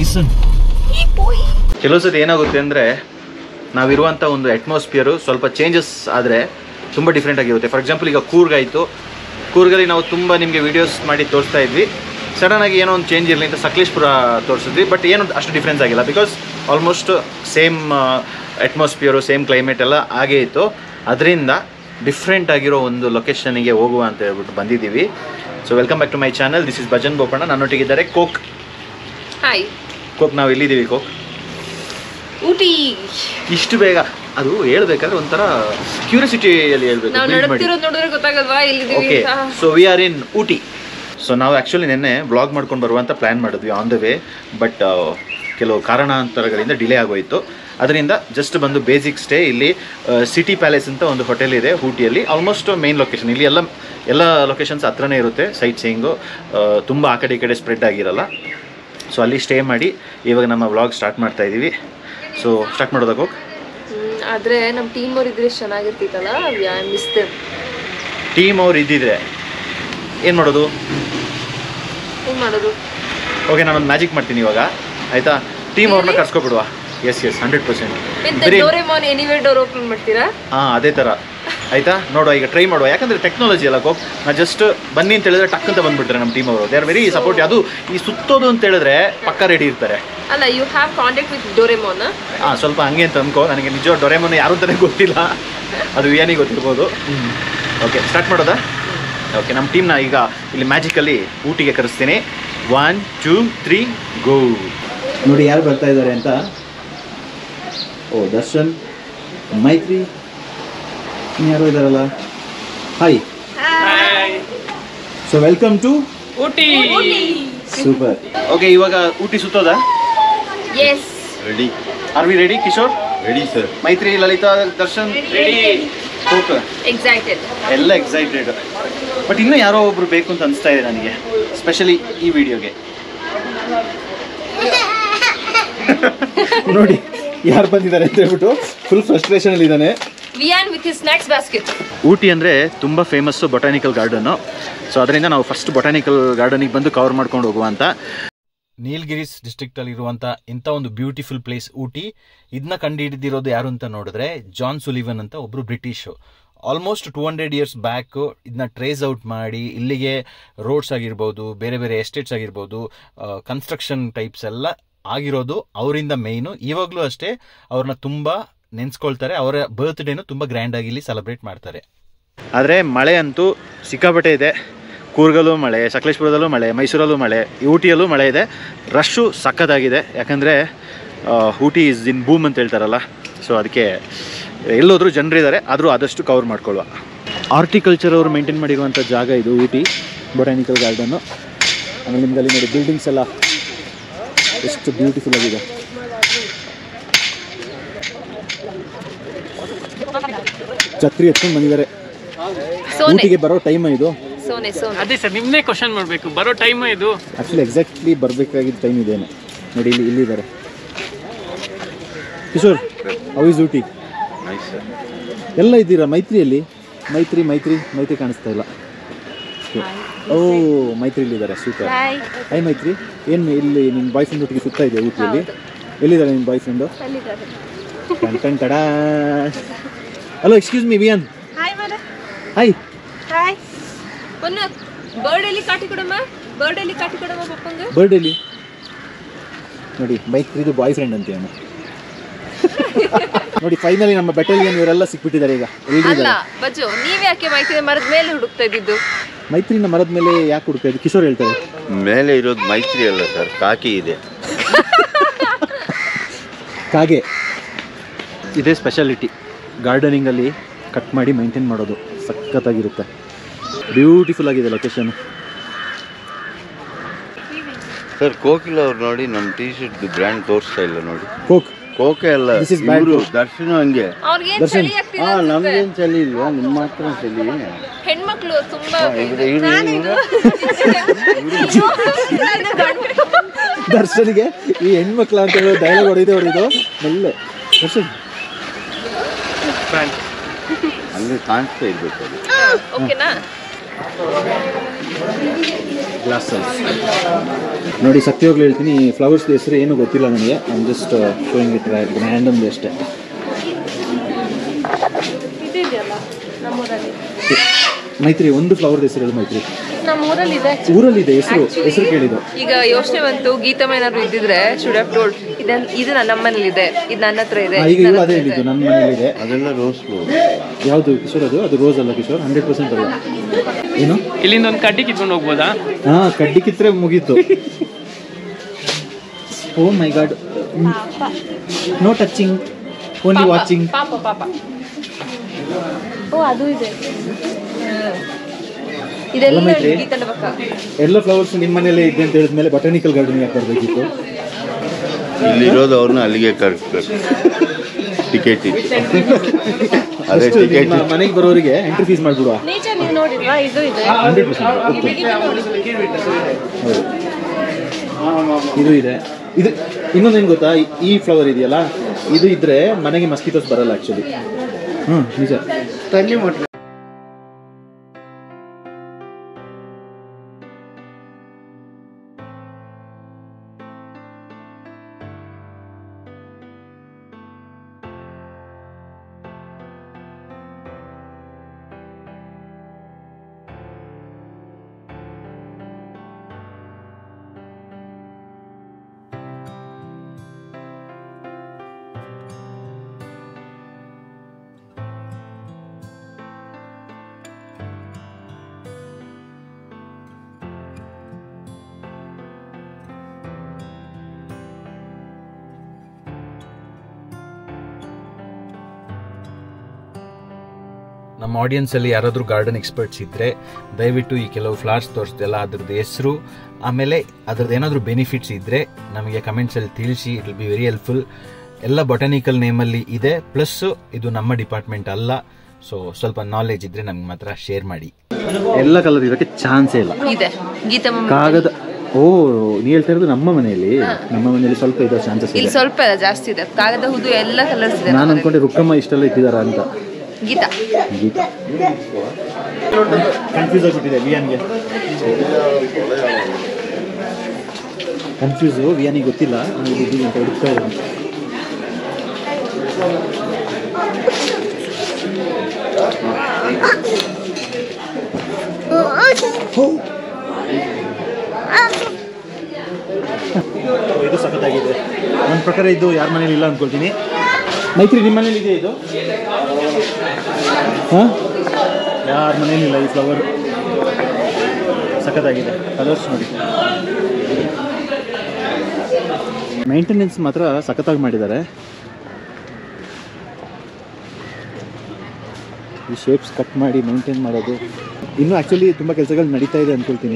Bison ಕೆಲವು ಸತಿ ಏನಾಗುತ್ತೆ ಅಂದರೆ ನಾವಿರುವಂಥ ಒಂದು ಅಟ್ಮಾಸ್ಫಿಯರು ಸ್ವಲ್ಪ ಚೇಂಜಸ್ ಆದರೆ ತುಂಬ ಡಿಫ್ರೆಂಟ್ ಆಗಿರುತ್ತೆ ಫಾರ್ ಎಕ್ಸಾಂಪಲ್ ಈಗ ಕೂರ್ಗಾಯಿತು ಕೂರ್ಗಲ್ಲಿ ನಾವು ತುಂಬ ನಿಮಗೆ ವೀಡಿಯೋಸ್ ಮಾಡಿ ತೋರಿಸ್ತಾ ಇದ್ವಿ ಸಡನ್ ಆಗಿ ಏನೋ ಒಂದು ಚೇಂಜ್ ಇರಲಿ ಅಂತ ಸಕಲೇಶ್ಪುರ ತೋರಿಸಿದ್ವಿ ಬಟ್ ಏನು ಅಷ್ಟು ಡಿಫ್ರೆನ್ಸ್ ಆಗಿಲ್ಲ because almost same atmosphere same climate ಎಲ್ಲ ಹಾಗೇ ಇತ್ತು ಅದರಿಂದ ಡಿಫ್ರೆಂಟ್ ಆಗಿರೋ ಒಂದು ಲೊಕೇಶನಿಗೆ ಹೋಗುವ ಅಂತ ಹೇಳ್ಬಿಟ್ಟು ಬಂದಿದ್ದೀವಿ so welcome back to my channel this is Bhajan Bopanna ನನ್ನೊಟ್ಟಿಗಿದ್ದಾರೆ ಕೋಕ್ ಹಾಯ್ ಕೋಕ್ ನಾವು ಎಲ್ಲಿದ್ದೀವಿ ಕೋಕ್ ಊಟಿ ಇಷ್ಟು ಬೇಗ ಅದು ಹೇಳ್ಬೇಕಾದ್ರೆ ಒಂಥರ ಕ್ಯೂರಿಯಾಸಿಟಿಯಲ್ಲಿ ಹೇಳ್ಬೇಕು ನಾವು build ಮಾಡಿ ನಡುತ್ತಿರೋದು ನೋಡಿದ್ರೆ ಗೊತ್ತಾಗಲ್ವಾ ಇಲ್ಲಿದ್ದೀವಿ ಓಕೆ ಅಂತ so we are in Ooty so ನಾವು ಆ್ಯಕ್ಚುಲಿ ನಿನ್ನೆ ಬ್ಲಾಗ್ ಮಾಡ್ಕೊಂಡು ಬರುವಂತ ಪ್ಲ್ಯಾನ್ ಮಾಡಿದ್ವಿ ಆನ್ ದ ವೇ ಬಟ್ ಕೆಲವು ಕಾರಣಾಂತರಗಳಿಂದ ಡಿಲೇ ಆಗೋಯಿತು ಅದರಿಂದ ಜಸ್ಟ್ ಬಂದು ಬೇಸಿಕ್ ಸ್ಟೇ ಇಲ್ಲಿ ಸಿಟಿ ಪ್ಯಾಲೇಸ್ ಅಂತ ಒಂದು ಹೋಟೆಲ್ ಇದೆ ಊಟಿಯಲ್ಲಿ ಆಲ್ಮೋಸ್ಟ್ ಮೇನ್ ಲೊಕೇಶನ್ ಇಲ್ಲಿ ಎಲ್ಲ ಎಲ್ಲ ಲೊಕೇಶನ್ಸ್ ಹತ್ರನೇ ಇರುತ್ತೆ ಸೈಟ್ ಸೀಯಿಂಗು ತುಂಬ ಆ ಕಡೆ ಈ ಕಡೆ ಸ್ಪ್ರೆಡ್ ಆಗಿರಲ್ಲ ಸೊ ಅಲ್ಲಿ ಸ್ಟೇ ಮಾಡಿ ಇವಾಗ ನಮ್ಮ ವ್ಲಾಗ್ ಸ್ಟಾರ್ಟ್ ಮಾಡ್ತಾ ಇದ್ದೀವಿ ಸೊ ಸ್ಟಾರ್ಟ್ ಮಾಡೋದಕ್ಕೆ ಹೋಗಿ ಹ್ಮ್, ಆದ್ರೆ ನಮ್ ಟೀಮ್ ಅವ್ರು ಇದ್ರೆ ಎಷ್ಟ್ ಚೆನ್ನಾಗಿರ್ತಿತ್ತಲ್ಲ ಐ ಮಿಸ್ ದೆಮ್ ಟೀಮ್ ಅವ್ರು ಇದ್ದಿದ್ರೆ ಏನು ಮಾಡೋದು ಏನ್ ಮಾಡೋದು ಓಕೆ ನಾನೊಂದು ಮ್ಯಾಜಿಕ್ ಮಾಡ್ತೀನಿ ಇವಾಗ ಆಯ್ತಾ ಟೀಮ್ ಅವ್ರನ್ನ ಕರ್ಸ್ಕೊಬಿಡುವ ಎಸ್ ಎಸ್ ಹಂಡ್ರೆಡ್ ಪರ್ಸೆಂಟ್ ಎಂತ ಬರೀ ಡೋರೆಮಾನ್ ಎನಿವೇ ಡೋರ್ ಓಪನ್ ಮಾಡ್ತೀರಾ ಹಾಂ ಅದೇ ಥರ ಆಯ್ತಾ ನೋಡುವ ಈಗ ಟ್ರೈ ಮಾಡುವ ಯಾಕಂದರೆ ಟೆಕ್ನಾಲಜಿ ಅಲ್ಲ ಕೋಪ್ ನಾ ಜಸ್ಟ್ ಬನ್ನಿ ಅಂತ ಹೇಳಿದ್ರೆ ಟಕ್ ಅಂತ ಬಂದ್ಬಿಟ್ರೆ ನಮ್ಮ ಟೀಮ್ ಅವರು ದೇ ಆರ್ ವೆರಿ ಸಪೋರ್ಟ್ ಅದು ಈ ಸುತ್ತೋದು ಅಂತ ಹೇಳಿದ್ರೆ ಪಕ್ಕ ರೆಡಿ ಇರ್ತಾರೆ ಅಲ್ಲ you have contact with Doraemon ಹಾಂ ಸ್ವಲ್ಪ ಹಂಗೆ ಅಂತ ಅನ್ಕೋ ನನಗೆ ನಿಜ ಡೊರೆಮನ್ ಯಾರು ಅಂತಲೇ ಗೊತ್ತಿಲ್ಲ ಅದು ವಿಯಾನಿಗೆ ಗೊತ್ತಿರ್ಬೋದು ಓಕೆ ಸ್ಟಾರ್ಟ್ ಮಾಡೋದಾ ಓಕೆ ನಮ್ಮ ಟೀಮ್ನ ಈಗ ಇಲ್ಲಿ ಮ್ಯಾಜಿಕಲ್ಲಿ ಊಟಿಗೆ ಕರೆಸ್ತೀನಿ ಒನ್ ಟೂ ತ್ರೀ ಗೋ ನೋಡಿ ಯಾರು ಬರ್ತಾ ಇದ್ದಾರೆ ಅಂತ ಓ ದರ್ಶನ್ ಮೈತ್ರಿ ಯಾರು ಇದ್ದಾರಲ್ಲ hi so welcome to super okay ಇವಾಗ ಊಟಿ ಸುತ್ತೋದಾ yes ready are we ready Kishore ready sir Maithri Lalitha Darshan okay excited ಎಲ್ಲ ಎಕ್ಸೈಟೆಡ್ ಬಟ್ ಇನ್ನೂ ಯಾರೋ ಒಬ್ರು ಬೇಕು ಅಂತ ಅನಿಸ್ತಾ ಇದೆ ನನಗೆ ಸ್ಪೆಷಲಿ ಈ ವಿಡಿಯೋಗೆ ನೋಡಿ ಯಾರು ಬಂದಿದ್ದಾರೆ ಅಂತ ಹೇಳ್ಬಿಟ್ಟು ಫುಲ್ ಫ್ರಸ್ಟ್ರೇಷನ್ ಅಲ್ಲಿ ಇದ್ದಾನೆ Viyaan with his snacks basket Ooty ಅಂದರೆ ತುಂಬ ಫೇಮಸ್ಸು ಬೊಟಾನಿಕಲ್ ಗಾರ್ಡನ್ನು ಸೊ ಅದರಿಂದ ನಾವು ಫಸ್ಟ್ ಬೊಟಾನಿಕಲ್ ಗಾರ್ಡನಿಗೆ ಬಂದು ಕವರ್ ಮಾಡ್ಕೊಂಡು ಹೋಗುವ ಅಂತ ನೀಲಗಿರೀಸ್ ಡಿಸ್ಟ್ರಿಕ್ಟಲ್ಲಿ ಇರುವಂಥ ಇಂಥ ಒಂದು ಬ್ಯೂಟಿಫುಲ್ ಪ್ಲೇಸ್ ಊಟಿ ಇದನ್ನ ಕಂಡುಹಿಡಿದಿರೋದು ಯಾರು ಅಂತ ನೋಡಿದ್ರೆ ಜಾನ್ ಸುಲಿವನ್ ಅಂತ ಒಬ್ಬರು British almost two hundred years back ಇದನ್ನ ಟ್ರೇಸ್ ಔಟ್ ಮಾಡಿ ಇಲ್ಲಿಗೆ ರೋಡ್ಸ್ ಆಗಿರ್ಬೋದು ಬೇರೆ ಬೇರೆ ಎಸ್ಟೇಟ್ಸ್ ಆಗಿರ್ಬೋದು ಕನ್ಸ್ಟ್ರಕ್ಷನ್ ಟೈಪ್ಸ್ ಎಲ್ಲ ಆಗಿರೋದು ಅವರಿಂದ ಮೇಯ್ನು ಇವಾಗಲೂ ಅಷ್ಟೇ ಅವ್ರನ್ನ ತುಂಬ ನೆನೆಸ್ಕೊಳ್ತಾರೆ ಅವರ ಬರ್ತ್ಡೇನು ತುಂಬ ಗ್ರ್ಯಾಂಡಾಗಿ ಇಲ್ಲಿ ಸೆಲೆಬ್ರೇಟ್ ಮಾಡ್ತಾರೆ ಆದರೆ ಮಳೆ ಅಂತೂ ಸಿಕ್ಕಾಪಟ್ಟೆ ಇದೆ ಕೂರ್ಗಲ್ಲೂ ಮಳೆ ಸಕಲೇಶ್ಪುರದಲ್ಲೂ ಮಳೆ ಮೈಸೂರಲ್ಲೂ ಮಳೆ ಊಟಿಯಲ್ಲೂ ಮಳೆ ಇದೆ ರಶ್ಶು ಸಖತ್ತಾಗಿದೆ ಯಾಕಂದರೆ ಊಟಿ ಇಸ್ ಇನ್ ಬೂಮ್ ಅಂತ ಹೇಳ್ತಾರಲ್ಲ ಸೊ ಅದಕ್ಕೆ ಎಲ್ಲೋದ್ರೂ ಜನರಿದ್ದಾರೆ ಆದರೂ ಆದಷ್ಟು ಕವರ್ ಮಾಡ್ಕೊಳ್ಳುವ ಆರ್ಟಿಕಲ್ಚರ್ ಅವರು ಮೇಂಟೈನ್ ಮಾಡಿರುವಂಥ ಜಾಗ ಇದು ಊಟಿ ಬೊಟಾನಿಕಲ್ ಗಾರ್ಡನ್ನು ಆಮೇಲೆ ನಿಮ್ಗೆ ಅಲ್ಲಿ ನೋಡಿ ಬಿಲ್ಡಿಂಗ್ಸ್ ಎಲ್ಲ ಎಷ್ಟು ಬ್ಯೂಟಿಫುಲ್ ಆಗಿದೆ ಛತ್ರಿ ಎತ್ಕೊಂಡು ಬಂದಿದ್ದಾರೆ ಸೋನೆ ಊಟಿಗೆ ಬರೋ ಟೈಮ್ ಇದು ಸೋನೆ ಸೋನೆ ಅದೇ ಸರ್ ನಿಮ್ಮನ್ನೇ ಕ್ವಶನ್ ಮಾಡಬೇಕು ಬರೋ ಟೈಮ್ ಇದು ಆ್ಯಕ್ಚುಲಿ ಎಕ್ಸಾಕ್ಟ್ಲಿ ಬರಬೇಕಾಗಿದ್ದ ಟೈಮ್ ಇದೇನೆ ನೋಡಿ ಇಲ್ಲಿ ಇಲ್ಲಿದ್ದಾರೆ ಕಿಶೋರ್ ಹೌ ಇಸ್ ಊಟಿ ಎಲ್ಲ ಇದ್ದೀರಾ ಮೈತ್ರಿಯಲ್ಲಿ ಮೈತ್ರಿ ಮೈತ್ರಿ ಮೈತ್ರಿ ಕಾಣಿಸ್ತಾ ಇಲ್ಲ ಓ ಮೈತ್ರಿ ಇಲ್ಲಿದ್ದಾರೆ ಸೂಪರ್ ಬಾಯ್ ಹಾಯ್ ಮೈತ್ರಿ ಏನು ಇಲ್ಲಿ ನಿಮ್ಮ ಬಾಯ್ ಫ್ರೆಂಡ್ ಒಟ್ಟಿಗೆ ಸುತ್ತಾ ಇದೆ ಊಟಿಯಲ್ಲಿ ಎಲ್ಲಿದ್ದಾರೆ ನಿಮ್ಮ ಬಾಯ್ ಫ್ರೆಂಡು ಟನ್ ಟನ್ ಟಡಾ hello excuse me Viyaan hi ಮಾಡ ಹಾಯ್ ಹಾಯ್ ಒಂದು ಬರ್ಡೇಲಿ ಕಾಟಿ ಕೊಡಮ್ಮ ಬರ್ಡೇಲಿ ಕಾಟಿ ಕೊಡಮ್ಮ ಪಪ್ಪಂಗೆ ಬರ್ಡೇಲಿ ನೋಡಿ ಮೈತ್ರಿದು ಬಾಯ್ ಫ್ರೆಂಡ್ ಅಂತ ಅವನು ನೋಡಿ ಫೈನಲಿ ನಮ್ಮ ಬೆಟಲಿಯನ್ ಇವರೆಲ್ಲ ಸಿಕ್ಬಿಟ್ಟಿದ್ದಾರೆ ಈಗ ಎಲ್ರು ಅಲ್ಲ ಇದ್ದಾರೆ ಬಜ್ಜು ನೀವ್ ಯಾಕೆ ಮಾಹಿತಿ ಮರದ ಮೇಲೆ ಹುಡುಕ್ತಾ ಇದ್ದಿದ್ದು ಮೈತ್ರಿನ ಮರದ ಮೇಲೆ ಯಾಕೆ ಹುಡುಕ್ತಾ ಇದ್ದು ಕಿಶೋರ್ ಹೇಳ್ತಾರೆ ಮೇಲೆ ಇರೋದು ಮೈತ್ರಿ ಅಲ್ಲ ಸರ್ ಕಾಕಿ ಇದೆ ಕಾಗೆ ಇದೇ ಸ್ಪೆಷಾಲಿಟಿ ಗಾರ್ಡನಿಂಗಲ್ಲಿ ಕಟ್ ಮಾಡಿ ಮೈಂಟೈನ್ ಮಾಡೋದು ಸಖತ್ತಾಗಿರುತ್ತೆ ಬ್ಯೂಟಿಫುಲ್ ಆಗಿದೆ ಲೊಕೇಶನ್ ಸರ್ ಕೋಕಿಲ ಅವ್ರು ನೋಡಿ ನಮ್ಮ ಟೀ ಶರ್ಟ್ ಬ್ರ್ಯಾಂಡ್ ತೋರಿಸ್ತಾ ಇಲ್ಲ ನೋಡಿ ಕೋಕ್ ಕೋಕೆ ಅಲ್ಲ This is bad ಇವರು Coke. ದರ್ಶನ ಹಂಗೆ ಅವ್ರಿಗೇನ್ ದರ್ಶನ್. ಚಳಿ ಆಗ್ತಿದೆ ಹಾ ಅನ್ಸುತ್ತೆ. ನಮ್ಗೇನ್ ಚಳಿ ಇಲ್ವಾ ನಿಮ್ಮ ಮಾತ್ರ ಚಳಿ ಹೆಣ್ಮಕ್ಳು ತುಂಬಾ ಇವ್ರು- ಇವ್ರು- ಇವ್ರು- ದರ್ಶನ್ಗೆ ಈ ಹೆಣ್ಮಕ್ಳ ಅಂತ ಹೇಳೋ ಡೈಲಾಗ್ ಹೊಡೆದೇ ಹೊಡೆದು ಮೆಲ್ಲೆ ದರ್ಶನ್ ಹಂಗೆ ಕಾಣಿಸ್ತಾ ಇರ್ಬೇಕು ಅದು ಓಕೆನಾ ಗ್ಲಾಸ್ ಸೈಜ್ ನೋಡಿ ಸತ್ಯವಾಗ್ಲೂ ಹೇಳ್ತೀನಿ ಈ ಫ್ಲವರ್ಸ್ ಹೆಸರು ಏನು ಗೊತ್ತಿಲ್ಲ ನನಗೆ ಐಮ್ ಜಸ್ಟ್ ಶೋಯಿಂಗ್ ಇಟ್ ಹ್ಯಾಂಡಮ್ದು ಅಷ್ಟೇ ಇದೆಯಲ್ಲ ನಮ್ಮೂರಲ್ಲಿ ಮೈತ್ರಿ ಒಂದು ಫ್ಲವರ್ದ ಹೆಸರು ಹೇಳು ಮೈತ್ರಿ ನಮ್ಮೂರಲ್ಲಿ ಇದೆ ಊರಲ್ಲಿದೆ ಹೆಸರು ಹೆಸರು ಕೇಳಿದ್ದು ಈಗ ಯೋಚನೆ ಬಂತು ಗೀತಮ್ಮ ಏನಾದ್ರು ಇದ್ದಿದ್ರೆ ಶುಡ್ ಹ್ಯಾವ್ ಟೋಲ್ಡ್ ಇದನ್ ಇದು ನನ್ನ ಮನೇಲಿ ಇದೆ ಇದು ನನ್ನ ಹತ್ರ ಇದೆ ಆ, ಈಗ ಇದು ಇವು ನನ್ನ ಅದೇ ಹತ್ರ ಇದೆ. ಹೇಳಿದ್ದು ನನ್ನ ಮನೇಲಿದೆ ಅದೆಲ್ಲ ರೋಸ್ ಫ್ಲವರ್ ಯಾವುದು ಕಿಶೋರ್ ಅದು ಅದು ರೋಸ್ ಅಲ್ಲ ಕಿಶೋರ್ ಹಂಡ್ರೆಡ್ ಪರ್ಸೆಂಟ್ ಅಲ್ಲ ಏನು ಇಲ್ಲಿಂದ ಒಂದು ಕಡ್ಡಿ ಕಿತ್ಕೊಂಡು ಹೋಗ್ಬೋದಾ ಹಾಂ ಕಡ್ಡಿ ಕಿತ್ತರೆ ಮುಗೀತು oh my god no touching only watching ಪಾಪ ಪಾಪ ಓ ಅದು ಇದೆ ಇದೆಲ್ಲ ಅಲ್ಲ ಮೈತ್ರಿ? ಗೀತನ ಪಕ್ಕ ಎಲ್ಲ ಫ್ಲವರ್ಸ್ ನಿಮ್ಮ ಮನೇಲೆ ಇದೆ ಅಂತ ಹೇಳಿದ್ಮೇಲೆ ಬಟಾನಿಕಲ್ ಗಾರ್ಡನ್ ಯಾಕೆ ಬರಬೇಕಿತ್ತು ಇಲ್ಲಿರೋದು ಅವ್ರನ್ನ ಅಲ್ಲಿಗೆ ಕರ್ಸ್ಬೇಕು ಟಿಕೆಟ್ ಇತ್ತು ಅದೇ ಎಷ್ಟು ಟಿಕೆಟ್ ನಿಮ್ಮ ಮನೆಗೆ ಬರೋರಿಗೆ ಎಂಟ್ರಿ ಫೀಸ್ ಮಾಡಿಬಿಡುವ ನೇಚರ್ ನೀವು ನೋಡಿಲ್ವಾ ಇದು ಇದೆ ಹಂಡ್ರೆಡ್ ಪರ್ಸೆಂಟ್ ಇದು ಇದೆ ಇದು ಇನ್ನೊಂದೇನು ಗೊತ್ತಾ ಈ- ಈ ಫ್ಲವರ್ ಇದೆಯಲ್ಲ ಇದು ಇದ್ರೆ ಮನೆಗೆ ಮಸ್ಕಿಟೋಸ್ ಬರಲ್ಲ ಆ್ಯಕ್ಚುಲಿ ಹ್ಞೂ ನಿಜ ನಮ್ಮ ಆಡಿಯನ್ಸಲ್ಲಿ ಯಾರಾದರೂ ಗಾರ್ಡನ್ ಎಕ್ಸ್ಪರ್ಟ್ಸ್ ಇದ್ದರೆ ದಯವಿಟ್ಟು ಈ ಕೆಲವು ಫ್ಲವರ್ಸ್ ತೋರಿಸ್ದೆಲ್ಲ ಅದ್ರದ್ದು ಹೆಸರು ಆಮೇಲೆ ಅದ್ರದ್ದು ಏನಾದರೂ ಬೆನಿಫಿಟ್ಸ್ ಇದ್ದರೆ ನಮಗೆ ಕಮೆಂಟ್ಸಲ್ಲಿ ತಿಳಿಸಿ it will be very helpful ಎಲ್ಲ ಬೊಟಾನಿಕಲ್ ನೇಮಲ್ಲಿ ಇದೆ ಪ್ಲಸ್ಸು ಇದು ನಮ್ಮ ಡಿಪಾರ್ಟ್ಮೆಂಟ್ ಅಲ್ಲ ಸೊ ಸ್ವಲ್ಪ ನಾಲೆಜ್ ಇದ್ದರೆ ನಮ್ಗೆ ಮಾತ್ರ ಶೇರ್ ಮಾಡಿ ಎಲ್ಲ ಕಲರ್ ಇರೋಕ್ಕೆ ಚಾನ್ಸೇ ಇಲ್ಲ ಇದೆ ಗೀತಮ್ಮ ಕಾಗದ ಓ ನೀ ಹೇಳ್ತಾ ಇರೋದು ನಮ್ಮ ಮನೆಯಲ್ಲಿ ನಮ್ಮ ಮನೆಯಲ್ಲಿ ಸ್ವಲ್ಪ ಇದೋ ಚಾನ್ಸಸ್ ಇಲ್ಲಿ ಇದೆ ಸ್ವಲ್ಪ ಇಲ್ಲ ಜಾಸ್ತಿ ಇದೆ ಕಾಗದ ಹುದು ಎಲ್ಲ ಕಲರ್ಸ್ ಇದೆ ನಾನು ಅನ್ಕೊಂಡೆ ರುಕ್ಕಮ್ಮ ಇಷ್ಟೆಲ್ಲ ಇಟ್ಟಿದಾರ ಅಂತ ಗೀತಾ ಗೀತಾ ಕನ್ಫ್ಯೂಸ್ ಆಗಿಬಿಟ್ಟಿದೆ ವಿಯಾನ್ಗೆ ಕನ್ಫ್ಯೂಸು ವಿಯಾನಿಗೆ ಗೊತ್ತಿಲ್ಲ ನಾನು ಇದ್ದೀನಿ ಅಂತ ಹುಡುಕ್ತಾ ಇದ್ದೀನಿ ಇದು ಸಖತ್ತಾಗಿದೆ ನನ್ನ ಪ್ರಕಾರ ಇದು ಯಾರ ಮನೇಲಿ ಇಲ್ಲ ಅಂದ್ಕೊಳ್ತೀನಿ ಮೈತ್ರಿ ನಿಮ್ಮ ಮನೇಲಿ ಇದೆ ಇದು ಹಾಂ ಯಾರ ಮನೇಲಿ ಇಲ್ಲ ಈ ಫ್ಲವರ್ ಸಖತ್ತಾಗಿದೆ ಕಲರ್ಸ್ ನೋಡಿ ಮೇಂಟೆನೆನ್ಸ್ ಮಾತ್ರ ಸಖತ್ತಾಗಿ ಮಾಡಿದ್ದಾರೆ ಈ ಶೇಪ್ಸ್ ಕಟ್ ಮಾಡಿ ಮೇಂಟೈನ್ ಮಾಡೋದು ಇನ್ನೂ ಆ್ಯಕ್ಚುಲಿ ತುಂಬ ಕೆಲಸಗಳು ನಡೀತಾ ಇದೆ ಅಂದ್ಕೊಳ್ತೀನಿ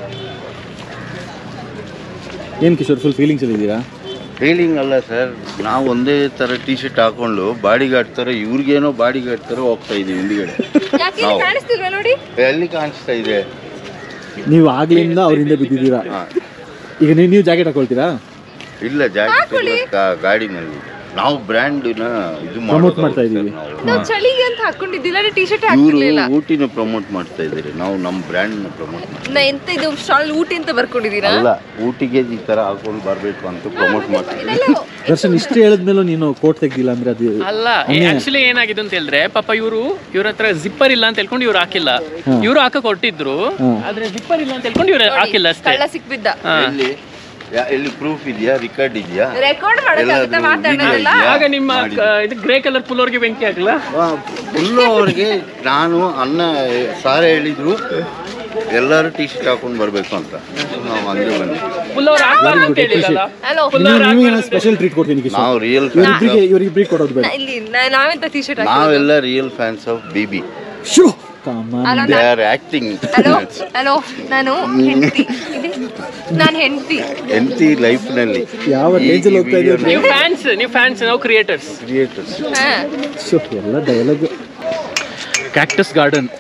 ಏನು ಕಿಶೋರ್ ಫುಲ್ ಫೀಲಿಂಗ್ಸಲ್ಲಿ ಇದ್ದೀರಾ ಫೀಲಿಂಗ್ ಅಲ್ಲ ಸರ್ ನಾವು ಒಂದೇ ಥರ ಟಿ ಶರ್ಟ್ ಹಾಕೊಂಡು ಬಾಡಿ ಗಾರ್ಡ್ ಥರ ಇವ್ರಿಗೇನೋ ಬಾಡಿ ಗಾರ್ಡ್ ಥರ ಹೋಗ್ತಾ ಇದೀವಿ ಹಿಂದಿಗಡೆ ಯಾಕೆ ಇಲ್ಲಿ ನಾವು. ಕಾಣಿಸ್ತಿಲ್ವಾ ನೋಡಿ ಎಲ್ಲಿ ಕಾಣಿಸ್ತಾ ಇದೆ ನೀವು ಆಗ್ಲಿಂದ ಅವ್ರ ಹಿಂದೆ ಬಿದ್ದಿದ್ದೀರಾ ಹಾ. ಈಗ ನೀವು ನೀವು ಜಾಕೆಟ್ ಹಾಕೊಳ್ತೀರಾ ಇಲ್ಲ ಜಾಕೆಟ್ ಗಾಡಿನಲ್ಲಿ ನಾವು ಬ್ರ್ಯಾಂಡ್ನ ಇದು Promote ಮಾಡ್ತಾ ಇದೀವಿ. ನಾವು ಚಳಿಗೆ ಅಂತ ಹಾಕೊಂಡಿದ್ದಿಲ್ಲ ಟಿ ಶರ್ಟ್ ಇವರು ಹಾಕಿರ್ಲಿಲ್ಲ ಊಟಿನ ಪ್ರಮೋಟ್ ಮಾಡ್ತಾ ಇದ್ದಾರೆ ನಾವು ನಮ್ಮ ಬ್ರ್ಯಾಂಡ್ನ ಪ್ರಮೋಟ್ ಮಾಡ್ತಾ ನಾ ಎಂತ ಇದು ಶಾಲ್ ಊಟಿ ಅಂತ ಬರ್ಕೊಂಡಿದ್ದೀರಾ ಅಲ್ಲ ಊಟಿಗೆ ಈ ಥರ ಹಾಕೊಂಡು ಬರಬೇಕು ಅಂತ ಪ್ರಮೋಟ್ ಮಾಡ್ತಾ ಇದ್ದೀವಿ ದರ್ಶನ್ ಇಷ್ಟು ಹೇಳಿದ್ಮೇಲೂ ನೀನು ಕೋಟ್ ತೆಗ್ದಿಲ್ಲ ಅಂದ್ರೆ ಅದು ಅಲ್ಲ ಆಕ್ಚುಲಿ ಏನಾಗಿದೆ ಅಂತ ಹೇಳಿದ್ರೆ ಪಾಪ ಇವರು ಇವ್ರ ಹತ್ರ ಜಿಪ್ಪರ್ ಇಲ್ಲ ಅಂತ ಹೇಳ್ಕೊಂಡು ಇವ್ರು ಹಾಕಿಲ್ಲ ಇವ್ರು ಹಾಕ ಕೊಟ್ಟಿದ್ರು ಆದ್ರೆ ಜಿಪ್ಪರ್ ಇಲ್ಲ ಅಂತ ಹೇಳ್ಕೊಂಡು ಇವ್ರು ಹಾಕಿಲ್ಲ ಅಷ್ಟೇ ಕಳ್ಳ ಸಿಕ್ಬಿದ್ದ ಹಾ. ಎಲ್ಲಿ ಯಾ- ಎಲ್ಲಿ ಪ್ರೂಫ್ ಇದೆಯಾ ರಿಕಾರ್ಡ್ ಇದೆಯಾ ರೆಕಾರ್ಡ್ ಮಾಡೋಕ್ಕಾಗುತ್ತೆ ಎಲ್ಲಾದ್ರೂ ಮಾತಾಡೋದಲ್ಲ video ಆಗ ನಿಮ್ಮ ಕ- ಇದು ಗ್ರೇ ಕಲರ್ ಪುಲ್ಲೋರ್ಗೆ ಬೆಂಕಿ ಹಾಕಲ್ಲ ಫುಲ್ಲು ಅವ್ರಿಗೆ ನಾನು ಅನ್ನ ಸಾರ ಹೇಳಿದ್ರು ಎಲ್ಲರೂ ಟಿ ಶರ್ಟ್ ಹಾಕೊಂಡು ಬರಬೇಕು ಅಂತ ನಾವು ಹಂಗೆ ಬಂದ್ವಿ ಪುಲ್ಲೋರ್ ಹಾಕ್ಬಾರ್ದು ಅಂತ ಹೇಳಿಲ್ಲ ಹಲೋ ನಿಮಗೆ ಸ್ಪೆಷಲ್ ಟ್ರೀಟ್ ಕೊಡ್ತೀನಿ ಕಿಶೋರ್ ನಾವು ರಿಯಲ್ ಇವರಿಬ್ಬರಿಗೆ ಇವರಿಬ್ಬರಿಗೆ ಕೊಡೋದು ಬೇಡ ಇಲ್ಲಿ ನಾ- ನಾವೆಂತ ಟಿ ಶರ್ಟ್ ಹಾಕಿ ನಾವೆಲ್ಲ real fans of BB show come on they are acting hello hello ನಾನು ಹೆಂಡತಿ ನಾನು ಹೆಂಡತಿ ಎಂತಿ ಲೈಫ್ನಲ್ಲಿ ಯಾವ ರೇಂಜಲ್ಲಿ ಹೋಗ್ತಾ ಇದೆಯೋ ನೀವು ಫ್ಯಾನ್ಸ್ ನೀವು ಫ್ಯಾನ್ಸ್ ನಾವು ಕ್ರಿಯೇಟರ್ಸ್ ಕ್ರಿಯೇಟರ್ಸ್ ಹಾ ಶೋ ಎಲ್ಲ ಡೈಲಾಗ್ ಕ್ಯಾಕ್ಟಸ್ ಗಾರ್ಡನ್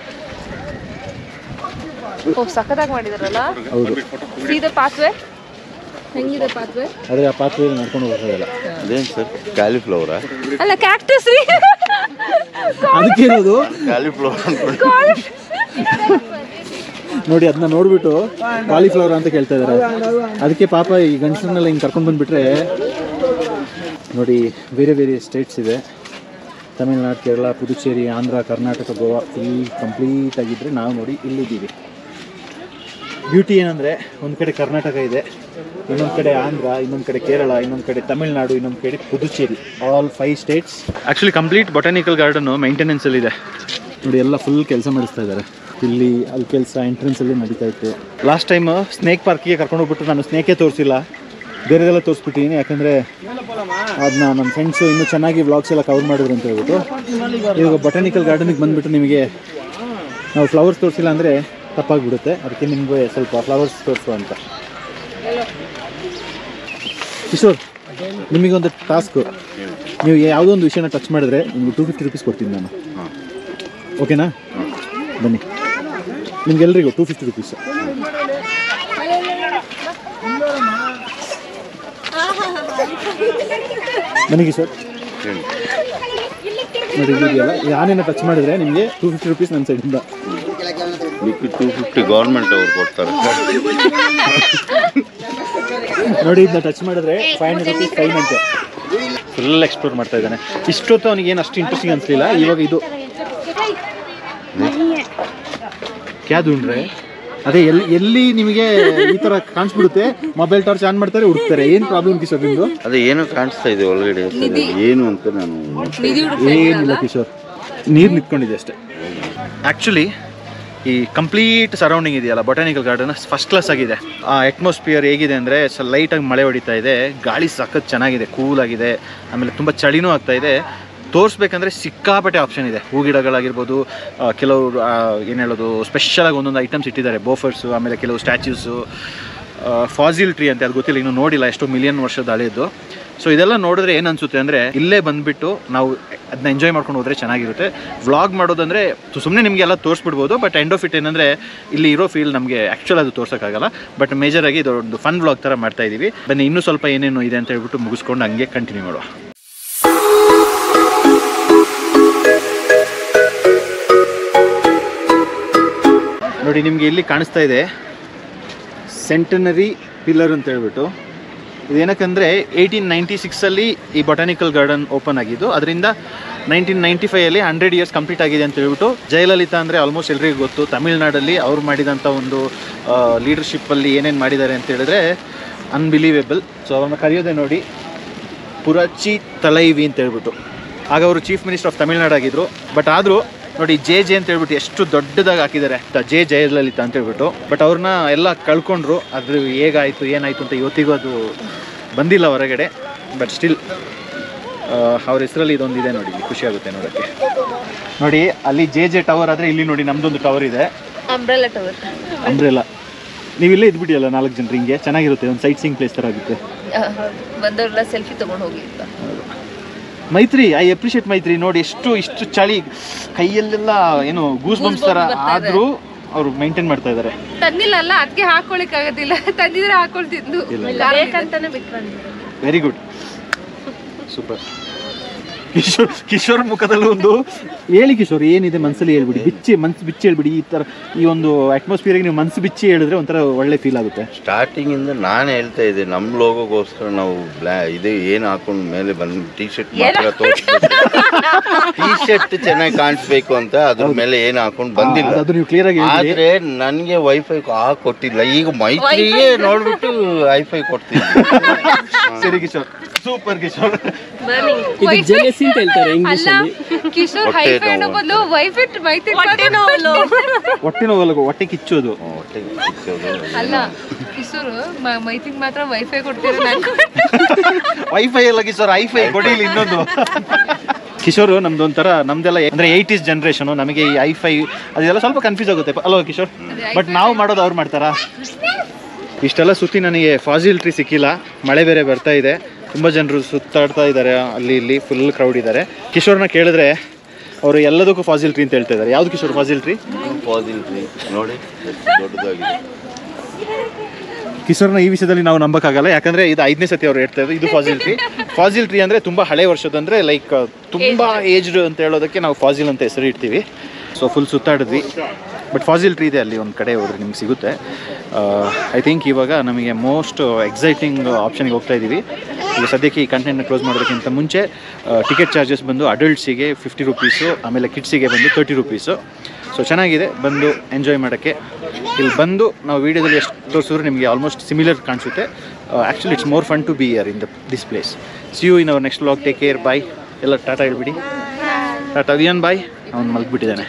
ಓ ಸಖತ್ತಾಗಿ ಮಾಡಿದಾರಲ್ಲ ಹೌದು ಸೀದಾ ಪಾತ್ವೆ ಹೆಂಗಿದೆ ಪಾತ್ವೆ ಆದರೆ ಆ ಪಾತ್ರೆ ನಡ್ಕೊಂಡು ಹೋಗೋದಿಲ್ಲ ಅದೇನು ಸರ್ ಕ್ಯಾಲಿಫ್ಲವರಾ ಅಲ್ಲ ಕ್ಯಾಕ್ಟಸ್ ರೀ ಅದಕ್ಕೇನದು ಕ್ಯಾಲಿಫ್ಲವರ್ ಅನ್ಕೊಂಡು ನೋಡಿ ಅದನ್ನ ನೋಡ್ಬಿಟ್ಟು ಕಾಲಿಫ್ಲವರ್ ಅಂತ ಕೇಳ್ತಾ ಇದ್ದಾರೆ ಅದಕ್ಕೆ ಪಾಪ ಈ ಗಂಡಸರನ್ನೆಲ್ಲ ಹಿಂಗೆ ಕರ್ಕೊಂಡು ಬಂದ್ಬಿಟ್ರೆ ನೋಡಿ ಬೇರೆ ಬೇರೆ ಸ್ಟೇಟ್ಸ್ ಇದೆ ತಮಿಳ್ನಾಡು ಕೇರಳ ಪುದುಚೇರಿ ಆಂಧ್ರ ಕರ್ನಾಟಕ ಗೋವಾ ಫುಲ್ ಕಂಪ್ಲೀಟ್ ಆಗಿದ್ದರೆ ನಾವು ನೋಡಿ ಇಲ್ಲಿದ್ದೀವಿ ಬ್ಯೂಟಿ ಏನಂದರೆ ಒಂದು ಕಡೆ ಕರ್ನಾಟಕ ಇದೆ ಇನ್ನೊಂದು ಕಡೆ ಆಂಧ್ರ ಇನ್ನೊಂದು ಕಡೆ ಕೇರಳ ಇನ್ನೊಂದು ಕಡೆ ತಮಿಳ್ನಾಡು ಇನ್ನೊಂದು ಕಡೆ Puducherry all five States actually complete botanical ಗಾರ್ಡನ್ನು ಮೇಂಟೆನೆನ್ಸಲ್ಲಿದೆ ನೋಡಿ ಎಲ್ಲ ಫುಲ್ ಕೆಲಸ ಮಾಡಿಸ್ತಾ ಇದ್ದಾರೆ ಇಲ್ಲಿ ಅಲ್ಲಿ ಕೆಲಸ ಎಂಟ್ರೆನ್ಸಲ್ಲಿ ನಡೀತಾ ಇತ್ತು ಲಾಸ್ಟ್ ಟೈಮ್ ಸ್ನೇಕ್ ಪಾರ್ಕಿಗೆ ಕರ್ಕೊಂಡು ಹೋಗ್ಬಿಟ್ಟು ನಾನು ಸ್ನೇಕೇ ತೋರಿಸಿಲ್ಲ ಬೇರೆದೆಲ್ಲ ತೋರಿಸ್ಬಿಟ್ಟಿದ್ದೀನಿ ಯಾಕಂದರೆ ಅದನ್ನ ನನ್ನ ಫ್ರೆಂಡ್ಸು ಇನ್ನೂ ಚೆನ್ನಾಗಿ ವ್ಲಾಗ್ಸ್ ಎಲ್ಲ ಕವರ್ ಮಾಡಿದ್ರು ಅಂತ ಹೇಳ್ಬಿಟ್ಟು ಇವಾಗ ಬೊಟಾನಿಕಲ್ ಗಾರ್ಡನಿಗೆ ಬಂದುಬಿಟ್ಟು ನಿಮಗೆ ನಾವು ಫ್ಲವರ್ಸ್ ತೋರಿಸಿಲ್ಲ ಅಂದರೆ ತಪ್ಪಾಗ್ಬಿಡುತ್ತೆ ಅದಕ್ಕೆ ನಿಮಗೆ ಸ್ವಲ್ಪ ಫ್ಲವರ್ಸ್ ತೋರಿಸುವ ಅಂತ ಕಿಶೋರ್ ನಿಮಗೊಂದು ಟಾಸ್ಕು ನೀವು ಯಾವುದೋ ಒಂದು ವಿಷಯನ ಟಚ್ ಮಾಡಿದ್ರೆ ನಿಮಗೆ ಟೂ ಫಿಫ್ಟಿ ರುಪೀಸ್ ಕೊಡ್ತೀನಿ ನಾನು ಓಕೆನಾ ಬನ್ನಿ ನಿಮ್ಗೆಲ್ರಿಗೂ ಟೂ ಫಿಫ್ಟಿ ರುಪೀಸ್ ಬನ್ನಿ ಕಿಶೋರ್ ನೋಡಿ ಇದೆಯಲ್ಲ ಯಾನೇನ ಟಚ್ ಮಾಡಿದ್ರೆ ನಿಮಗೆ ಟೂ ಫಿಫ್ಟಿ ರುಪೀಸ್ ನನ್ನ ಸೈಡಿಂದ ಮಿಕ್ಕಿ ಟೂ ಫಿಫ್ಟಿ ಗೌರ್ಮೆಂಟ್ ಅವ್ರು ಕೊಡ್ತಾರೆ ನೋಡಿ ಇದನ್ನ ಟಚ್ ಮಾಡಿದ್ರೆ ಫೈವ್ ಹಂಡ್ರೆಡ್ ರುಪೀಸ್ ಫೈನ್ ಅಂತೆ ಫುಲ್ ಎಕ್ಸ್ಪ್ಲೋರ್ ಮಾಡ್ತಾ ಇದ್ದಾನೆ ಇಷ್ಟೊತ್ತು ಅವನಿಗೆ ಏನು ಅಷ್ಟು ಇಂಟ್ರೆಸ್ಟಿಂಗ್ ಅನಿಸ್ಲಿಲ್ಲ ಇವಾಗ ಇದು ಕ್ಯಾದು ಅಂದ್ರೆ ಅದೇ ಎಲ್ಲಿ ಎಲ್ಲಿ ನಿಮಗೆ ಈ ತರ ಕಾಣಿಸ್ಬಿಡುತ್ತೆ ಮೊಬೈಲ್ ಟಾರ್ಚ್ ಆನ್ ಮಾಡ್ತಾರೆ ಹುಡುಕ್ತಾರೆ ಏನು ಪ್ರಾಬ್ಲಮ್ ಕಿಶೋರ್ ನಿಮ್ದು ಅದೇ ಏನೋ ಕಾಣಿಸ್ತಾ ಇದೆ ಒಳಗಡೆ ಅಸಲು ಏನು ಅಂತ ನಾನು ನಿಧಿ ಏನಿಲ್ಲ ಕಿಶೋರ್ ನೀರು ನಿಂತ್ಕೊಂಡಿದೆ ಅಷ್ಟೇ ಆ್ಯಕ್ಚುಲಿ ಈ ಕಂಪ್ಲೀಟ್ ಸರೌಂಡಿಂಗ್ ಇದೆಯಲ್ಲ ಬೊಟಾನಿಕಲ್ ಗಾರ್ಡನ್ ಫಸ್ಟ್ ಕ್ಲಾಸ್ ಆಗಿದೆ ಆ ಅಟ್ಮಾಸ್ಫಿಯರ್ ಹೇಗಿದೆ ಅಂದರೆ ಸ್ವಲ್ಪ ಲೈಟಾಗಿ ಮಳೆ ಹೊಡಿತಾ ಇದೆ ಗಾಳಿ ಸಖತ್ ಚೆನ್ನಾಗಿದೆ ಕೂಲ್ ಆಗಿದೆ ಆಮೇಲೆ ತುಂಬ ಚಳಿನೂ ಆಗ್ತಾ ಇದೆ ತೋರಿಸ್ಬೇಕಂದ್ರೆ ಸಿಕ್ಕಾಪಟ್ಟೆ ಆಪ್ಷನ್ ಇದೆ ಹೂ ಗಿಡಗಳಾಗಿರ್ಬೋದು ಆ, ಕೆಲವು ಏನು ಹೇಳೋದು ಸ್ಪೆಷಲಾಗಿ ಒಂದೊಂದು ಐಟಮ್ಸ್ ಇಟ್ಟಿದ್ದಾರೆ ಬೋಫರ್ಸು ಆಮೇಲೆ ಕೆಲವು ಸ್ಟ್ಯಾಚ್ಯೂಸು ಫಾಸಿಲ್ ಟ್ರೀ ಅಂತ ಅದು ಗೊತ್ತಿಲ್ಲ ಇನ್ನೂ ನೋಡಿಲ್ಲ ಎಷ್ಟೋ ಮಿಲಿಯನ್ ವರ್ಷದ ಹಳೆಯದು ಸೊ ಇದೆಲ್ಲ ನೋಡಿದ್ರೆ ಏನು ಅನ್ಸುತ್ತೆ ಅಂದರೆ ಇಲ್ಲೇ ಬಂದುಬಿಟ್ಟು ನಾವು ಅದನ್ನ ಎಂಜಾಯ್ ಮಾಡ್ಕೊಂಡು ಹೋದರೆ ಚೆನ್ನಾಗಿರುತ್ತೆ ವ್ಲಾಗ್ ಮಾಡೋದಂದರೆ ಸುಮ್ಮನೆ ನಿಮಗೆ ಎಲ್ಲ ತೋರಿಸ್ಬಿಡ್ಬೋದು ಬಟ್ ಎಂಡ್ ಆಫ್ ಇಟ್ ಏನಂದರೆ ಇಲ್ಲಿ ಇರೋ ಫೀಲ್ ನಮಗೆ ಆ್ಯಕ್ಚುಲ್ ಅದು ತೋರ್ಸೋಕ್ಕಾಗಲ್ಲ ಬಟ್ ಮೇಜರಾಗಿ ಇದು ಒಂದು ಫನ್ ವ್ಲಾಗ್ ಥರ ಮಾಡ್ತಾ ಇದ್ದೀವಿ ಬನ್ನಿ ಇನ್ನೂ ಸ್ವಲ್ಪ ಏನೇನು ಇದೆ ಅಂತ ಹೇಳ್ಬಿಟ್ಟು ಮುಗಿಸ್ಕೊಂಡು ಹಂಗೆ ಕಂಟಿನ್ಯೂ ಮಾಡುವ ನೋಡಿ ನಿಮಗೆ ಇಲ್ಲಿ ಕಾಣಿಸ್ತಾ ಇದೆ ಸೆಂಟನರಿ ಪಿಲ್ಲರ್ ಅಂತ ಹೇಳ್ಬಿಟ್ಟು ಇದೇನಕ್ಕಂದರೆ ಏಯ್ಟೀನ್ ನೈಂಟಿ ಸಿಕ್ಸಲ್ಲಿ ಈ ಬೊಟಾನಿಕಲ್ ಗಾರ್ಡನ್ ಓಪನ್ ಆಗಿದ್ದು ಅದರಿಂದ ನೈನ್ಟೀನ್ ನೈಂಟಿ ಫೈವಲ್ಲಿ ಹಂಡ್ರೆಡ್ ಇಯರ್ಸ್ ಕಂಪ್ಲೀಟ್ ಆಗಿದೆ ಅಂತ ಹೇಳ್ಬಿಟ್ಟು ಜಯಲಲಿತಾ ಅಂದರೆ ಆಲ್ಮೋಸ್ಟ್ ಎಲ್ರಿಗೂ ಗೊತ್ತು ತಮಿಳ್ನಾಡಲ್ಲಿ ಅವ್ರು ಮಾಡಿದಂಥ ಒಂದು ಲೀಡರ್ಶಿಪ್ಪಲ್ಲಿ ಏನೇನು ಮಾಡಿದ್ದಾರೆ ಅಂತ ಹೇಳಿದ್ರೆ ಅನ್ಬಿಲೀವೇಬಲ್ ಸೊ ಅವ್ರನ್ನ ಕರೆಯೋದೇ ನೋಡಿ ಪುರಚಿ ತಲೈವಿ ಅಂತ ಹೇಳ್ಬಿಟ್ಟು ಆಗ ಅವರು ಚೀಫ್ ಮಿನಿಸ್ಟರ್ ಆಫ್ ತಮಿಳ್ನಾಡು ಆಗಿದ್ರು ಬಟ್ ಆದರೂ ನೋಡಿ ಜೆ ಜೆ ಅಂತ ಹೇಳ್ಬಿಟ್ಟು ಎಷ್ಟು ದೊಡ್ಡದಾಗಿ ಹಾಕಿದ್ದಾರೆ ದ ಜೆ ಜಯಲಲಿತಾ ಅಂತ ಹೇಳ್ಬಿಟ್ಟು ಬಟ್ ಅವ್ರನ್ನ ಎಲ್ಲ ಕಳ್ಕೊಂಡ್ರು ಅದು ಹೇಗಾಯಿತು ಏನಾಯಿತು ಅಂತ ಇವತ್ತಿಗೂ ಅದು ಬಂದಿಲ್ಲ ಹೊರಗಡೆ ಬಟ್ ಸ್ಟಿಲ್ ಅವ್ರ ಹೆಸರಲ್ಲಿ ಇದೊಂದಿದೆ ನೋಡಿ ಇಲ್ಲಿ ಖುಷಿ ಆಗುತ್ತೆ ನೋಡೋಕ್ಕೆ ನೋಡಿ ಅಲ್ಲಿ ಜೆ ಜೆ ಟವರ್ ಆದರೆ ಇಲ್ಲಿ ನೋಡಿ ನಮ್ಮದೊಂದು ಟವರ್ ಇದೆ ಅಂಬ್ರೆಲಾ ಟವರ್ ಅಂಬ್ರೆಲ್ಲ ನೀವು ಇಲ್ಲೇ ಇದ್ಬಿಟ್ಟಿಯಲ್ಲ ನಾಲ್ಕು ಜನರು ಹಿಂಗೆ ಚೆನ್ನಾಗಿರುತ್ತೆ ಒಂದು ಸೈಟ್ ಸೀಯಿಂಗ್ ಪ್ಲೇಸ್ ಥರ ಆಗುತ್ತೆ ಬಂದವರೆಲ್ಲ ಸೆಲ್ಫಿ ತಗೊಂಡು ಹೋಗಿ ಅಂತ ಮೈತ್ರಿ ಐ ಅಪ್ರಿಷಿಯೇಟ್ ಮೈತ್ರಿ ನೋಡಿ ಎಷ್ಟು ಇಷ್ಟು ಚಳಿ ಕೈಯಲ್ಲೆಲ್ಲ ಏನು ಗೂಸ್ ಬಂಪ್ಸ್ ಥರ ಆದರೂ ಅವರು ಮೇಂಟೈನ್ ಮಾಡ್ತಾ ಇದ್ದಾರೆ ತಂದಿಲ್ಲ ಅಲ್ಲ ಅದಕ್ಕೆ ಹಾಕೊಳಿಕ್ ಆಗೋದಿಲ್ಲ ತಂದಿದ್ರೆ ಹಾಕೊಳ್ತಿದ್ದು ಬೇಕಂತಾನೆ ಬಿಟ್ಕೊಂಡು very good super Kishore Kishore ಮುಖದಲ್ಲಿ ಒಂದು ಹೇಳಿ ಕಿಶೋರ್ ಏನಿದೆ ಮನಸ್ಸಲ್ಲಿ ಹೇಳ್ಬಿಡಿ ಬಿಚ್ಚಿ ಮನ್ಸು ಬಿಚ್ಚಿ ಹೇಳ್ಬಿಡಿ ಈ ಥರ ಈ ಒಂದು ಅಟ್ಮಾಸ್ಫಿಯರ್ಗೆ ನೀವು ಮನಸ್ಸು ಬಿಚ್ಚಿ ಹೇಳಿದ್ರೆ ಒಂಥರ ಒಳ್ಳೆ ಫೀಲ್ ಆಗುತ್ತೆ ಸ್ಟಾರ್ಟಿಂಗ್ ಇಂದ ನಾನು ಹೇಳ್ತಾ ಇದ್ದೆ ನಮ್ಮ ಲೋಗೋಗೋಸ್ಕರ ನಾವು ಬ್ಲಾ ಇದು ಏನು ಹಾಕೊಂಡು ಮೇಲೆ ಬಂದು ಟೀ ಶರ್ಟ್ ಮಾತ್ರ ತೋರಿಸ್ಬೇಕು ಟೀ ಶರ್ಟ್ ಚೆನ್ನಾಗಿ ಕಾಣಿಸ್ಬೇಕು ಅಂತ ಅದ್ರ ಮೇಲೆ ಏನು ಹಾಕೊಂಡು ಬಂದಿಲ್ಲ ಅದು ನೀವು ಕ್ಲಿಯರ್ ಆಗಿ ಹೇಳ್ಬಿಡಿ ಆದ್ರೆ ನನಗೆ ವೈಫೈ ಆ ಕೊಟ್ಟಿಲ್ಲ ಈಗ ಮೈತ್ರಿಗೆ ನೋಡ್ಬಿಟ್ಟು ವೈಫೈ ಕೊಡ್ತಿದ್ವಿ ಸರಿ ಕಿಶೋರ್ ಸೂಪರ್ ಕಿಶೋರ್ ಇದು ಜೆಲೆಸಿ ಅಂತ ಹೇಳ್ತಾರೆ ಇಂಗ್ಲಿಷ್ ಅಲ್ಲ ಅಲ್ಲಿ ಕಿಶೋರ್ ಹೊಟ್ಟೆ ಹೈಫೈ ಅನ್ನೋ ನೋವು. ಬದಲು ವೈಫೈ ಮೈತಿ ಹೊಟ್ಟೆ ನೋವಲ್ಲ ಹೊಟ್ಟೆ ಕಿಚ್ಚೋದು ಹೊಟ್ಟೆ ಕಿಚ್ಚೋದು. ಅಲ್ಲ ಕಿಶೋರ್ ಮೈತಿಗೆ ಮಾತ್ರ ವೈಫೈ ಕೊಡ್ತೀರ ನಾನು ವೈಫೈ ಎಲ್ಲ ಕಿಶೋರ್ ಐಫೈ ಕೊಡಿ ಇಲ್ಲಿ ಇನ್ನೊಂದು ಕಿಶೋರ್ ನಮ್ದು ಒಂಥರ ನಮ್ದೆಲ್ಲ ಅಂದ್ರೆ ಏಯ್ಟೀಸ್ ಜನ್ರೇಷನ್ ನಮಗೆ ಈ ಐಫೈ ಅದೆಲ್ಲ ಸ್ವಲ್ಪ ಕನ್ಫ್ಯೂಸ್ ಆಗುತ್ತೆ ಅಲ್ವಾ ಕಿಶೋರ್ ಬಟ್ ನಾವು ಮಾಡೋದು ಅವ್ರು ಮಾಡ್ತಾರಾ ಇಷ್ಟೆಲ್ಲ ಸುತ್ತಿ ನನಗೆ ಫಾಸಿಲ್ ಟ್ರೀ ಸಿಕ್ಕಿಲ್ಲ ಮಳೆ ಬೇರೆ ಬರ್ತಾ ಇದೆ ತುಂಬ ಜನರು ಸುತ್ತಾಡ್ತಾ ಇದ್ದಾರೆ ಅಲ್ಲಿ ಇಲ್ಲಿ ಫುಲ್ ಕ್ರೌಡ್ ಇದ್ದಾರೆ ಕಿಶೋರ್ನ ಕೇಳಿದ್ರೆ ಅವರು ಎಲ್ಲದಕ್ಕೂ ಫಾಸಿಲ್ ಟ್ರೀ ಅಂತ ಹೇಳ್ತಾ ಇದ್ದಾರೆ ಯಾವ್ದು Kishore fossil tree Fossil tree. ನೋಡಿ ಎಷ್ಟು ದೊಡ್ಡದಾಗಿದೆ ಕಿಶೋರ್ನ ಈ ವಿಷಯದಲ್ಲಿ ನಾವು ನಂಬಕ್ಕಾಗಲ್ಲ ಯಾಕಂದ್ರೆ ಇದು ಐದನೇ ಸತಿ ಅವ್ರು ಹೇಳ್ತಾ ಇದ್ರು ಇದು ಫಾಸಿಲ್ ಟ್ರೀ ಫಾಸಿಲ್ ಟ್ರೀ ಅಂದ್ರೆ ತುಂಬಾ ಹಳೆ ವರ್ಷದ ಅಂದ್ರೆ ಲೈಕ್ ತುಂಬಾ ಏಜ್ಡ್ ಅಂತ ಹೇಳೋದಕ್ಕೆ ನಾವು ಫಾಸಿಲ್ ಅಂತ ಹೆಸರು ಇಡ್ತೀವಿ ಸೊ ಫುಲ್ ಸುತ್ತಾಡಿದ್ವಿ ಬಟ್ ಫಾಸಿಲ್ ಟ್ರೀ ಇದೆ ಅಲ್ಲಿ ಒಂದು ಕಡೆ ಹೋದ್ರೆ ನಿಮ್ಗೆ ಸಿಗುತ್ತೆ ಐ ಥಿಂಕ್ ಇವಾಗ ನಮಗೆ ಮೋಸ್ಟ್ ಎಕ್ಸೈಟಿಂಗ್ ಆಪ್ಷನ್ಗೆ ಹೋಗ್ತಾ ಇದ್ದೀವಿ ಈಗ ಸದ್ಯಕ್ಕೆ ಈ ಕಂಟೆಂಟ್ನ ಕ್ಲೋಸ್ ಮಾಡೋದಕ್ಕಿಂತ ಮುಂಚೆ ಟಿಕೆಟ್ ಚಾರ್ಜಸ್ ಬಂದು ಅಡಲ್ಟ್ಸಿಗೆ ಫಿಫ್ಟಿ ರುಪೀಸು ಆಮೇಲೆ ಕಿಡ್ಸಿಗೆ ಬಂದು ತರ್ಟಿ ರುಪೀಸು ಸೊ ಚೆನ್ನಾಗಿದೆ ಬಂದು ಎಂಜಾಯ್ ಮಾಡೋಕ್ಕೆ ಇಲ್ಲಿ ಬಂದು ನಾವು ವೀಡಿಯೋದಲ್ಲಿ ಎಷ್ಟು ತೋರಿಸಿದ್ರು ನಿಮಗೆ ಆಲ್ಮೋಸ್ಟ್ ಸಿಮಿಲರ್ ಕಾಣಿಸುತ್ತೆ actually it's more fun to be here in the this place see you in our next vlog take care bye ಎಲ್ಲ ಟಾಟಾ ಹೇಳ್ಬಿಡಿ ಟಾಟಾ ಅದಿಯನ್ ಬಾಯ್ ಅವ್ನು ಮಲಗಿಬಿಟ್ಟಿದ್ದಾನೆ